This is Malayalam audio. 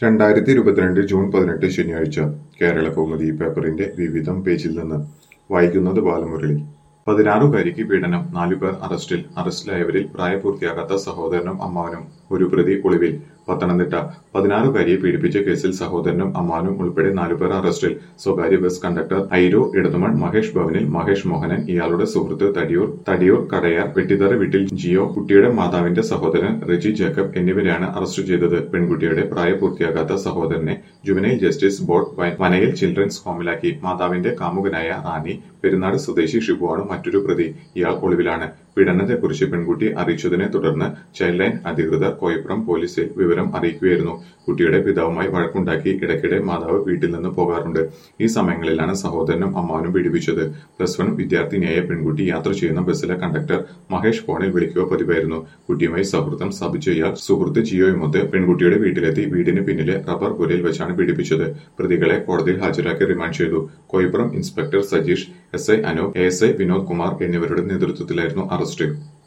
രണ്ടായിരത്തി ഇരുപത്തിരണ്ട് ജൂൺ പതിനെട്ട് ശനിയാഴ്ച കേരള കൗമുദി പേപ്പറിന്റെ വിവിധം പേജിൽ നിന്ന് വായിക്കുന്നത് ബാലമുരളി പതിനാറുകാരിക്ക് പീഡനം നാലുപേർ അറസ്റ്റിൽ അറസ്റ്റിലായവരിൽ പ്രായപൂർത്തിയാകാത്ത സഹോദരനും അമ്മാവനും ഒരു പ്രതി ഒളിവിൽ പത്തനംതിട്ട പതിനാറുകാരിയെ പീഡിപ്പിച്ച കേസിൽ സഹോദരനും അമ്മാവനും ഉൾപ്പെടെ നാലുപേർ അറസ്റ്റിൽ സ്വകാര്യ ബസ് കണ്ടക്ടർ ഐരൂർ ഇടതുമൺ മഹേഷ് ഭവനിൽ മഹേഷ് മോഹനൻ ഇയാളുടെ സുഹൃത്ത് തടിയൂർ തടിയൂർ കടയാർ വെട്ടിത്തറ വീട്ടിൽ ജിയോ കുട്ടിയുടെ മാതാവിന്റെ സഹോദരൻ റെജി ജേക്കബ് എന്നിവരെയാണ് അറസ്റ്റ് ചെയ്തത് പെൺകുട്ടിയുടെ പ്രായപൂർത്തിയാകാത്ത സഹോദരനെ ജുവനൈൽ ജസ്റ്റിസ് ബോർഡ് വ- വനയിൽ ചിൽഡ്രൻസ് ഹോമിലാക്കി മാതാവിന്റെ കാമുകനായ റാണി പെരുന്നാട് സ്വദേശി ഷിബുവാണ് മറ്റൊരു പ്രതി ഇയാൾ ഒളിവിലാണ് പീഡനത്തെക്കുറിച്ച് പെൺകുട്ടി അറിയിച്ചതിനെ തുടർന്ന് ചൈൽഡ് ലൈൻ അധികൃതർ കോയപ്പുറം പോലീസിൽ വിവരം അറിയിക്കുകയായിരുന്നു കുട്ടിയുടെ പിതാവുമായി വഴക്കുണ്ടാക്കി ഇടയ്ക്കിടെ മാതാവ് വീട്ടിൽ നിന്ന് പോകാറുണ്ട് ഈ സമയങ്ങളിലാണ് സഹോദരനും അമ്മാവനും പീഡിപ്പിച്ചത് പ്ലസ് വൺ വിദ്യാർത്ഥിനിയായ പെൺകുട്ടി യാത്ര ചെയ്യുന്ന ബസ്സിലെ കണ്ടക്ടർ മഹേഷ് ഫോണിൽ വിളിക്കുക പതിവായിരുന്നു കുട്ടിയുമായി സൗഹൃദം സ്ഥാപിച്ച ഇയാൾ സുഹൃത്ത് ജിയോയുമൊത്ത് പെൺകുട്ടിയുടെ വീട്ടിലെത്തി വീടിന് പിന്നിലെ റബ്ബർ പുരയിൽ വെച്ചാണ് പീഡിപ്പിച്ചത് പ്രതികളെ കോടതിയിൽ ഹാജരാക്കി റിമാൻഡ് ചെയ്തു Koyappuram inspector Sajeesh S I Anoop A S I Vinod Kumar എന്നിവരുടെ നേതൃത്വത്തിലായിരുന്നു അറസ്റ്റ്